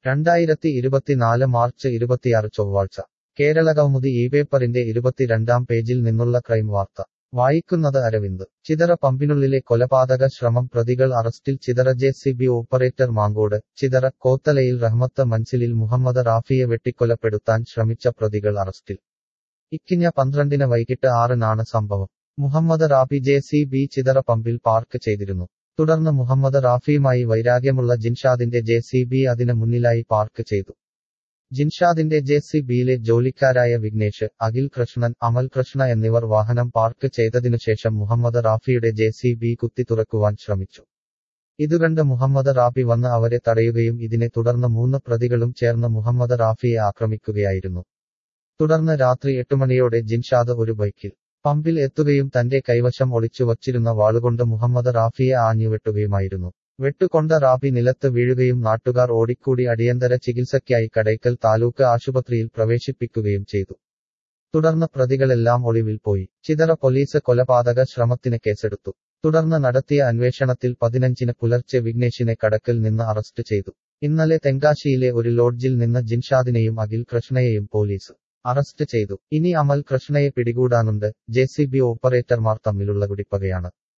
രണ്ടായിരത്തി ഇരുപത്തിനാല് മാർച്ച് ഇരുപത്തിയാറ് ചൊവ്വാഴ്ച കേരള കൗമുദി ഈ പേപ്പറിന്റെ ഇരുപത്തിരണ്ടാം പേജിൽ നിന്നുള്ള ക്രൈം വാർത്ത വായിക്കുന്നത് അരവിന്ദ് ചിതറ പമ്പിനുള്ളിലെ കൊലപാതക ശ്രമം പ്രതികൾ അറസ്റ്റിൽ Chithara J C B operator Mankode Chithara കോത്തലയിൽ റഹ്മത്ത് മൻസിലിൽ മുഹമ്മദ് റാഫിയെ വെട്ടിക്കൊലപ്പെടുത്താൻ ശ്രമിച്ച പ്രതികൾ അറസ്റ്റിൽ ഇക്കിഞ്ഞ പന്ത്രണ്ടിന് വൈകിട്ട് ആറിനാണ് സംഭവം Muhammad Rafi J C B Chithara പമ്പിൽ പാർക്ക് ചെയ്തിരുന്നു തുടർന്ന് മുഹമ്മദ് റാഫിയുമായി വൈരാഗ്യമുള്ള ജിൻഷാദിന്റെ ജെ സി ബി അതിന് മുന്നിലായി പാർക്ക് ചെയ്തു ജിൻഷാദിന്റെ ജെ സി ബിയിലെ ജോലിക്കാരായ വിഘ്നേഷ് അഖിൽ കൃഷ്ണൻ അമൽ കൃഷ്ണ എന്നിവർ വാഹനം പാർക്ക് ചെയ്തതിനുശേഷം മുഹമ്മദ് റാഫിയുടെ ജെ സി ബി കുത്തി തുറക്കുവാൻ ശ്രമിച്ചു ഇതുകണ്ട് മുഹമ്മദ് റാഫി വന്ന് അവരെ തടയുകയും ഇതിനെ തുടർന്ന് മൂന്ന് പ്രതികളും ചേർന്ന് മുഹമ്മദ് റാഫിയെ ആക്രമിക്കുകയായിരുന്നു തുടർന്ന് രാത്രി എട്ടുമണിയോടെ ജിൻഷാദ് ഒരു ബൈക്കിൽ പമ്പിൽ എത്തുകയും തന്റെ കൈവശം ഒളിച്ചു വച്ചിരുന്ന വാളുകൊണ്ട് മുഹമ്മദ് റാഫിയെ ആഞ്ഞുവെട്ടുകയുമായിരുന്നു വെട്ടുകൊണ്ട റാഫി നിലത്ത് വീഴുകയും നാട്ടുകാർ ഓടിക്കൂടി അടിയന്തര ചികിത്സയ്ക്കായി കടയ്ക്കൽ താലൂക്ക് ആശുപത്രിയിൽ പ്രവേശിപ്പിക്കുകയും ചെയ്തു തുടർന്ന് പ്രതികളെല്ലാം ഒളിവിൽ പോയി ചിതറ പോലീസ് കൊലപാതക ശ്രമത്തിന് കേസെടുത്തു തുടർന്ന് നടത്തിയ അന്വേഷണത്തിൽ പതിനഞ്ചിന് പുലർച്ചെ വിഘ്നേഷിനെ കടക്കൽ നിന്ന് അറസ്റ്റ് ചെയ്തു ഇന്നലെ തെങ്കാശിയിലെ ഒരു ലോഡ്ജിൽ നിന്ന് ജിൻഷാദിനെയും അഖിൽ കൃഷ്ണയെയും പോലീസ് അറസ്റ്റ് ചെയ്തു ഇനി അമൽ കൃഷ്ണയെ പിടികൂടാനുണ്ട് ജെ സി ബി ഓപ്പറേറ്റർമാർ തമ്മിലുള്ള കുടിപ്പകയാണ്